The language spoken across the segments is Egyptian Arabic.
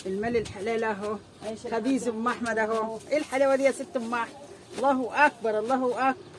المال الحلال اهو خبيز ام احمد اهو ايه الحلاوه دي يا ست ام احمد الله اكبر الله اكبر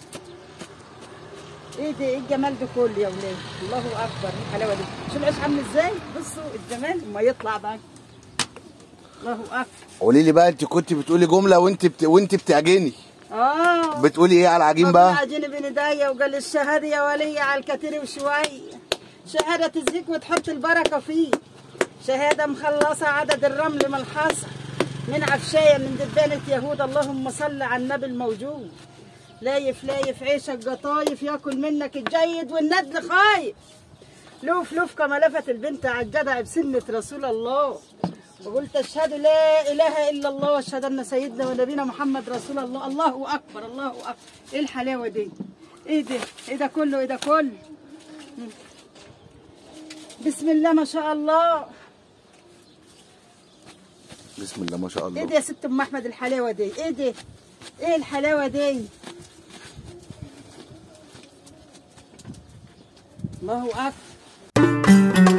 ايه ده ايه الجمال ده كله يا ولاد الله اكبر ايه الحلاوه دي شوف العيش عامل ازاي بصوا الجمال ما يطلع بقى الله اكبر قولي لي بقى انت كنت بتقولي جمله وانت بت... وانت بتعجني اه بتقولي ايه على العجين بقى بقى عجيني بين ايديا وقال الشهاده يا ولي على الكتير وشوي شهاده تزهيك وتحط البركه فيه شهاده مخلصه عدد الرمل من الحصى من عفشايه من دبانه يهود اللهم صل على النبي الموجود لايف لايف عيشك قطايف ياكل منك الجيد والندل خايف لوف لوف كما لفت البنت على الجدع بسنة رسول الله وقلت اشهد لا اله الا الله واشهد ان سيدنا ونبينا محمد رسول الله الله اكبر الله اكبر ايه الحلاوه دي ايه ده ايه ده كله ايه ده كله مم. بسم الله ما شاء الله بسم الله ما شاء ايه الله ده يا ست ام احمد الحلاوه دي ايه ده ايه الحلاوه دي الله اكبر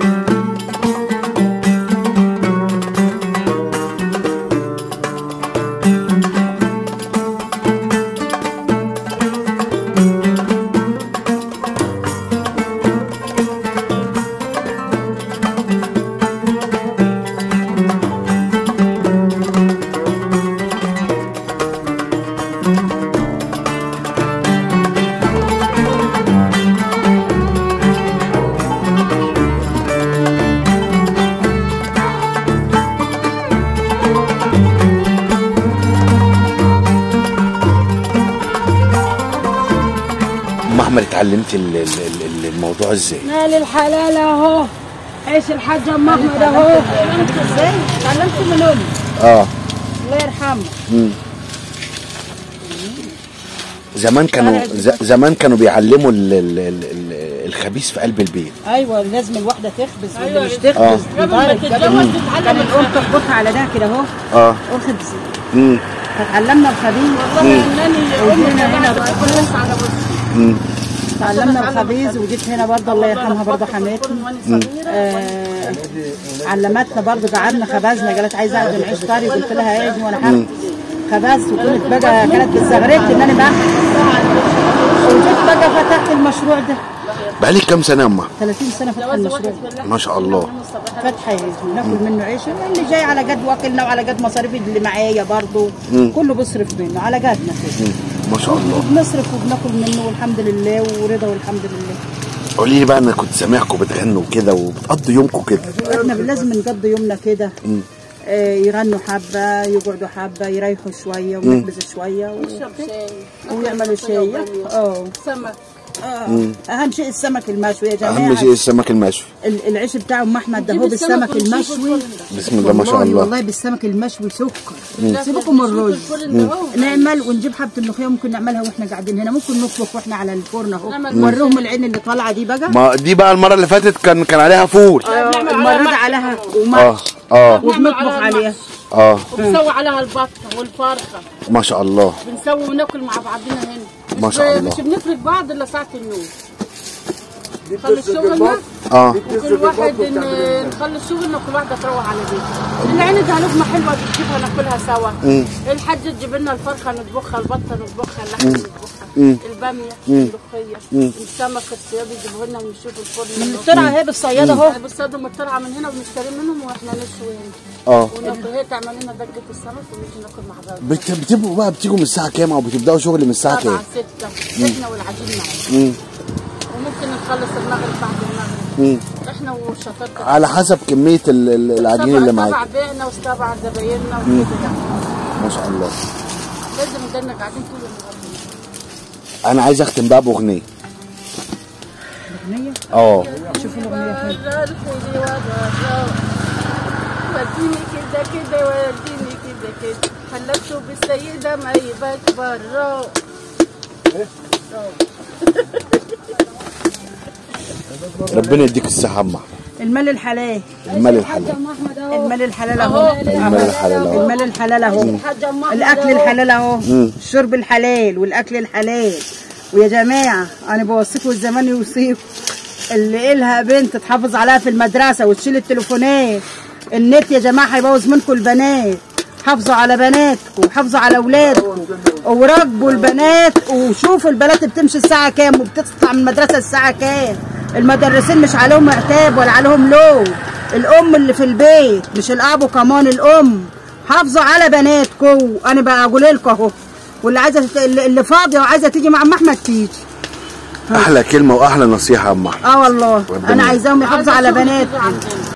ام احمد اتعلمت ال- ال- ال- الموضوع ازاي مال الحلال اهو عيش الحاج ام احمد اهو اتعلمت ازاي؟ اتعلمت من امي اه الله يرحمه مم. زمان كانوا ز- زمان كانوا بيعلموا ال- ال- ال- ال- الخبيث في قلب البيت ايوه لازم الواحده تخبز واللي مش آه. تخبز تتعرف كان الام تخبطها على ده كده اهو اه وخبز مم. فتعلمنا الخبيز وجينا هنا مم. تعلمنا الخبيز وجيت هنا برضه الله يرحمها برضه حماتي آه علمتنا برضه قعدنا خبزنا قالت عايزه اعزم عيش طري قلت لها اجي وانا هعمل خبزت وكنت بقى كانت بتزغرت ان انا بعمل وجيت بقى فتحت المشروع ده بقالك كام سنه يا ام أحمد؟ 30 سنه فتحت المشروع ده ما شاء الله فتحه ناكل منه عيش اللي جاي على قد واكلنا وعلى قد مصاريف اللي معايا برضه كله بصرف منه على قدنا كده مم. ما شاء الله بنصرف وبناكل منه والحمد لله ورضا والحمد لله قولي لي بقى انا كنت سامعكم بتغنوا كده وبتقضوا يومكم كده احنا لازم نقضي يومنا كده آه، يغنوا حبه يقعدوا حبه يريحوا شويه ونخبز شويه و... ويعملوا شاي اه سمك اه اهم شيء السمك المشوي يا جماعه اهم شيء السمك المشوي ال- العيش بتاع ام احمد ده هو بالسمك المشوي بسم الله ما شاء والله الله والله بالسمك المشوي سكر سيبكم من الرز نعمل ونجيب حبه الملوخيه ممكن نعملها واحنا قاعدين هنا ممكن نطبخ واحنا على الفرن اهو نوريهم العين اللي طالعه دي بقى ما دي بقى المره اللي فاتت كان كان عليها فول آه، المره دي عليها اه ومحشي اه وبنطبخ عليها اه وبنسوي عليها البطه والفرخه ما شاء الله بنسوي وناكل مع بعضنا هنا ما مش- شاء الله. مش بنترك بعض الا ساعه النوم نخلص شغلنا اه وكل واحد ن- نخلص شغلنا وكل واحده تروح على بيتها العين ده لقمه حلوه بتجيبها ناكلها سوا الحاجه تجيب لنا الفرخه نطبخها البطه نطبخها اللحمه نطبخها الباميه الملوخيه السمك الصياد يجيبوه لنا ونشوف الفرن من السرعه اهي بالصياده اهو بنصطادوا مطرعه من هنا وبنشتري منهم واحنا نشوي هنا اه وناكل هي تعمل لنا دقه السمك ونيجي ناكل مع بعض بت- بتبقوا بقى بتيجوا من الساعه كام او بتبداوا شغل من الساعه سبعة كام ستة احنا والعجين معانا مم. وممكن نخلص المغرب بعد المغرب مم. احنا وشطارة على حسب كميه ال- ال- العجين اللي سبع معاك بيعنا وسبع زبايننا وكده يعني ما شاء الله لازم نضلنا قاعدين طول النهار انا عايز اختم بقى باغنيه اغنيه اه شوفوا الاغنيه فين الخير والرجاء وديني كده كده وديني كده كده خلصته بالسيدة ما يبقاش برا ربنا يديك الصحه يا أم أحمد. المال الحلال المال الحلال المال الحلال اهو المال الحلال اهو المال الحلال اهو الاكل الحلال اهو الشرب الحلال والاكل الحلال ويا جماعه انا بوصيكم الزمان يوصيكم اللي إلها بنت تحافظ عليها في المدرسه وتشيل التليفونات النت يا جماعه هيبوظ منكم البنات حافظوا على بناتكم حافظوا على اولادكم وراقبوا البنات وشوفوا البنات بتمشي الساعه كام وبتطلع من المدرسه الساعه كام المدرسين مش عليهم عتاب ولا عليهم لوم الام اللي في البيت مش الاب كمان الام حافظوا على بناتكم انا بقول لكم اهو واللي عايزه اللي فاضيه وعايزه تيجي مع عم احمد تيجي احلى كلمه واحلى نصيحه يا ام احمد اه والله ربنا انا عايزاهم يحافظوا على عايزة شغل بناتهم كتير عندنا.